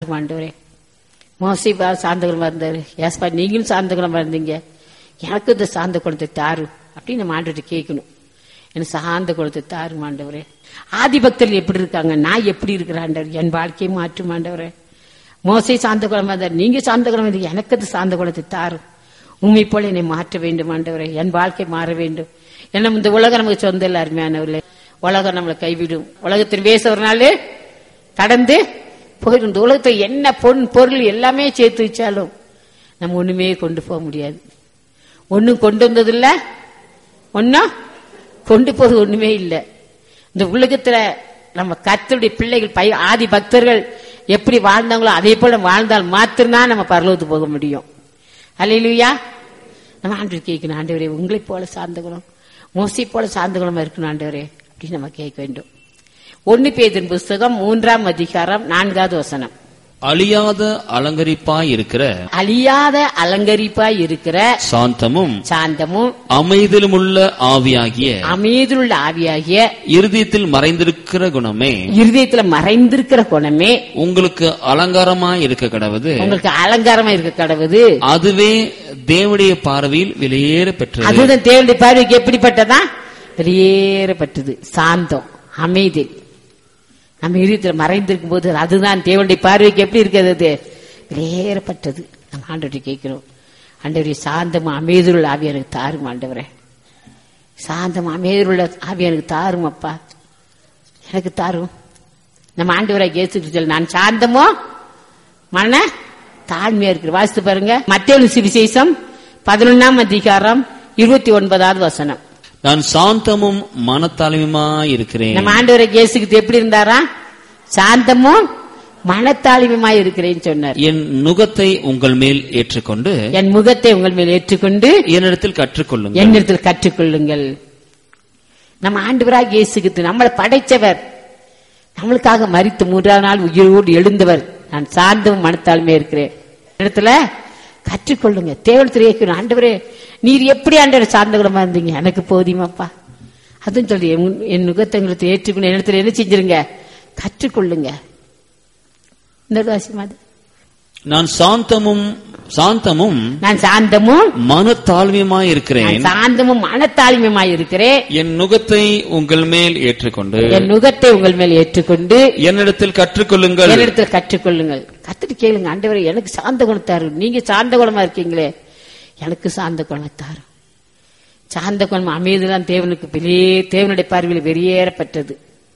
தாரும் ஆண்டவரே மோசிபா சாந்த குணமா இருந்தாரு ஏஸ்பா நீங்களும் சாந்த குணமா இருந்தீங்க எனக்கு இந்த சாந்த குணத்தை தாரு அப்படின்னு நம்ம ஆண்டவர்கிட்ட கேட்கணும் எனக்கு சாந்த குணத்தை தாரும் ஆண்டவரே ஆதி பக்தர்கள் எப்படி இருக்காங்க நான் எப்படி இருக்கிறேன் ஆண்டவர் என் வாழ்க்கையை மாற்றும் ஆண்டவரே மோசை சாந்த குணமா இருந்தார் நீங்க சாந்த குணமா இருந்தீங்க எனக்கு அது சாந்த குணத்தை தாரும் உண்மை போல என்னை மாற்ற வேண்டும் ஆண்டவரே என் வாழ்க்கை மாற வேண்டும் ஏன்னா இந்த உலகம் நமக்கு சொந்த இல்ல அருமையானவர்களே உலகம் நம்மளை கைவிடும் உலகத்தின் வேச ஒரு நாள் கடந்து போயிடும் இந்த உலகத்தை என்ன பொன் பொருள் எல்லாமே சேர்த்து வச்சாலும் நம்ம ஒண்ணுமே கொண்டு போக முடியாது ஒண்ணும் கொண்டு வந்ததில்ல ஒன்னும் கொண்டு போறது ஒண்ணுமே இல்லை இந்த உலகத்துல நம்ம கர்த்தருடைய பிள்ளைகள் பை ஆதி பக்தர்கள் எப்படி வாழ்ந்தாங்களோ அதே போல நம்ம வாழ்ந்தால் மாத்திரம்தான் நம்ம பரலோகத்துக்கு போக முடியும் அல்லையா நம்ம ஆண்டு கேட்கணும் ஆண்டவரே உங்களை போல சார்ந்த குணம் மோசி போல சார்ந்த குணமா இருக்கணும் ஆண்டவரே அப்படின்னு நம்ம கேட்க வேண்டும் ஒன்னு பேதின் புஸ்தகம் மூன்றாம் அதிகாரம் நான்காவது வசனம் அழியாத அலங்கரிப்பாய் இருக்கிற அழியாத அலங்கரிப்பாய் இருக்கிற சாந்தமும் சாந்தமும் அமைதிலுமுள்ள ஆவியாகிய அமைதியுள்ள ஆவியாகிய இருதயத்தில் மறைந்திருக்கிற குணமே இருதயத்துல மறைந்திருக்கிற குணமே உங்களுக்கு அலங்காரமாய் இருக்க கடவுது உங்களுக்கு அலங்காரமா இருக்க கடவுது அதுவே தேவனுடைய பார்வையில் வெளியேற பெற்றது அதுதான் தேவனுடைய பார்வைக்கு எப்படிப்பட்டதா வெளியேறப்பட்டது சாந்தம் அமைதி நம்ம இருதயத்துல மறைந்திருக்கும் போது அதுதான் தேவனுடைய பார்வைக்கு எப்படி இருக்கிறது அது வெளியேறப்பட்டது நம்ம ஆண்டவரை கேட்கிறோம் ஆண்டவரே சாந்தம் அமைதியுள்ள ஆவி எனக்கு தாரும் ஆண்டவரே சாந்தம் அமைதியுள்ள ஆவி எனக்கு தாரும் அப்பா எனக்கு தாரும் நம்ம ஆண்டவரை கேசுக்கு நான் சாந்தமோ மன தாழ்மையா இருக்கிற வாசித்து பாருங்க மத்திய சுவிசேஷம் பதினொன்னாம் அதிகாரம் இருபத்தி ஒன்பதாவது வசனம் நான் சாந்தமும் மனத்தாழ்மையுமாய் இருக்கிறேன் நம்ம ஆண்டவரை கேசுக்கு எப்படி இருந்தாரா சாந்தமும் மனத்தாழ்மையுமாய் இருக்கிறேன்னு சொன்னார் என் நுகத்தை உங்கள் மேல் ஏற்றுக்கொண்டு என் முகத்தை உங்கள் மேல் ஏற்றுக்கொண்டு என்னிடத்தில் கற்றுக்கொள்ளுங்கள் என்னிடத்தில் கற்றுக்கொள்ளுங்கள் நம்ம ஆண்டவராக இயேசுகிட்டு நம்மளை படைச்சவர் நம்மளுக்காக மரித்து மூன்றாவது நாள் உயிரோடு எழுந்தவர் நான் சார்ந்தும் மனத்தாழ்மையா இருக்கிறேன் இடத்துல கற்றுக்கொள்ளுங்க தேவனத்தில் கேட்கணும் ஆண்டவரே நீர் எப்படி ஆண்டவர் சார்ந்த குணமா இருந்தீங்க எனக்கு போதியமாப்பா அதுவும் சொல்லி என் என் நுகத்தங்களுக்கு ஏற்றுக்கணும் இடத்துல என்ன செஞ்சிருங்க கற்றுக்கொள்ளுங்க இந்த வாசியமாது நான் சாந்தமும் சாந்தமும் நான் சாந்தமும் மனத்தாழ்மையுமாய் நான் இருக்கிறேன் சாந்தமும் மனத்தாழ்மையுமாய் இருக்கிறேன் என் நுகத்தை உங்கள் மேல் ஏற்றுக்கொண்டு என் நுகத்தை உங்கள் மேல் ஏற்றுக்கொண்டு என்னிடத்தில் கற்றுக்கொள்ளுங்கள் என்னிடத்தில் கற்றுக்கொள்ளுங்கள் கத்துட்டு கேளுங்க ஆண்டவரே எனக்கு சாந்த குணத்தாரு நீங்க சாந்த குணமா இருக்கீங்களே எனக்கு சாந்த குணத்தாரு சாந்த குணம் அமைதிதான் தேவனுக்கு வெளியே தேவனுடைய பார்வையில் வெளியேறப்பட்டது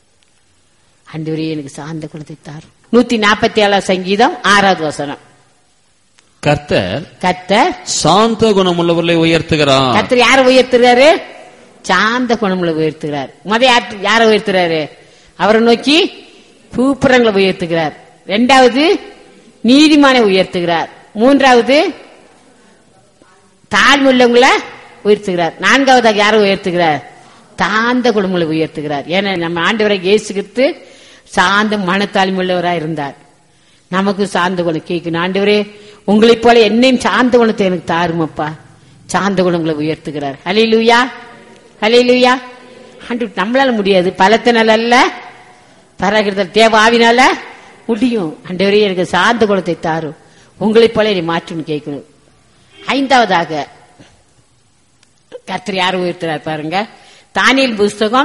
ஆண்டவரே எனக்கு சாந்த குணத்தை தாரு நூத்தி நாற்பத்தி ஏழாம் சங்கீதம் ஆறாவது வசனம் கர்த்தர் கத்தர் சாந்த குணமுள்ளவர்களை உயர்த்துகிறார் கத்தர் யாரை உயர்த்துறாரு சாந்த குணமுள்ள உயர்த்துகிறார் முத யார் யாரை உயர்த்துறாரு அவரை நோக்கி பூப்புறங்களை உயர்த்துகிறார் ரெண்டாவது நீதிமானை உயர்த்துகிறார் மூன்றாவது தாழ்வுள்ளவங்களை உயர்த்துகிறார் நான்காவதாக யாரை உயர்த்துகிறார் தாந்த குடும்பங்களை உயர்த்துகிறார் ஏன்னா நம்ம ஆண்டவரை இயேசுகிட்டு சாந்த மனத்தாழ்மையுள்ளவராக இருந்தார் நமக்கு சாந்த குணம் கேட்கணும் ஆண்டவரே உங்களைப் போல என்னையும் சாந்த குணத்தை எனக்கு தாருமப்பா சாந்த குணங்களை உயர்த்துகிறார் ஹலே லூயா ஹலே லூயா ஆண்டு நம்மளால முடியாது பலத்தினால அல்ல பராகிருதல் தேவ ஆவினால முடியும் ஆண்டவரே எனக்கு சாந்த குணத்தை தாரும் உங்களைப் போல என்னை மாற்றுன்னு கேட்கணும் ஐந்தாவதாக கர்த்தர் யார் உயர்த்துறார் பாருங்க தானியல் புஸ்தகம்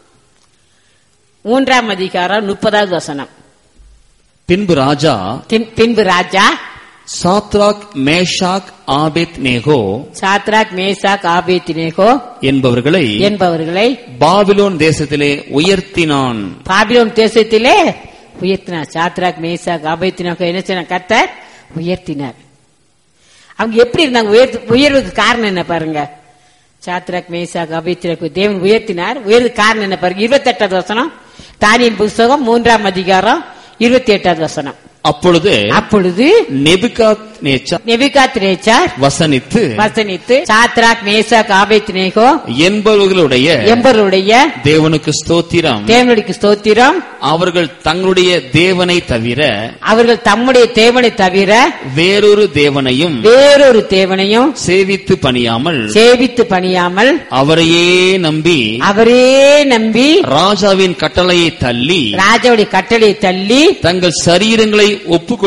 மூன்றாம் அதிகாரம் முப்பதாவது வசனம் பின்பு ராஜா பின்- பின்பு ராஜா Shadrach Meshach Abednego Shadrach Meshach Abednego என்பவர்களை என்பவர்களை பாபிலோன் தேசத்திலே உயர்த்தினான் பாபிலோன் தேசத்திலே உயர்த்தினார் சாத்ராக் மேசாக் ஆபேத்தினேகோ என்ன செய்ய கர்த்தர் உயர்த்தினார் அவங்க எப்படி இருந்தாங்க உயர்த்து உயர்வுக்கு காரணம் என்ன பாருங்க சாத்ராக் மேசாக் அபித்திரக்கு தேவன் உயர்த்தினார் உயர்வுக்கு காரணம் என்ன பாருங்க இருபத்தி எட்டாவது வசனம் தானியல் புஸ்தகம் மூன்றாம் அதிகாரம் இருபத்தி எட்டாவது வசனம் அப்பொழுது அப்பொழுது நெபுகாத் நேச்சா நெபிகாத் நேச்சார் வசனித்து வசனித்து சாத்ராக் மேசாக் ஆபேத்தினேகோ என்பவர்களுடைய எம்பருடைய தேவனுக்கு ஸ்தோத்திரம் தேவனுடைய ஸ்தோத்திரம் அவர்கள் தங்களுடைய தேவனை தவிர அவர்கள் தம்முடைய தேவனை தவிர வேறொரு தேவனையும் வேறொரு தேவனையும் சேவித்து பணியாமல் சேவித்து பணியாமல் அவரையே நம்பி அவரே நம்பி ராஜாவின் கட்டளையை தள்ளி ராஜாவுடைய கட்டளையை தள்ளி தங்கள் சரீரங்களை ஒப்பு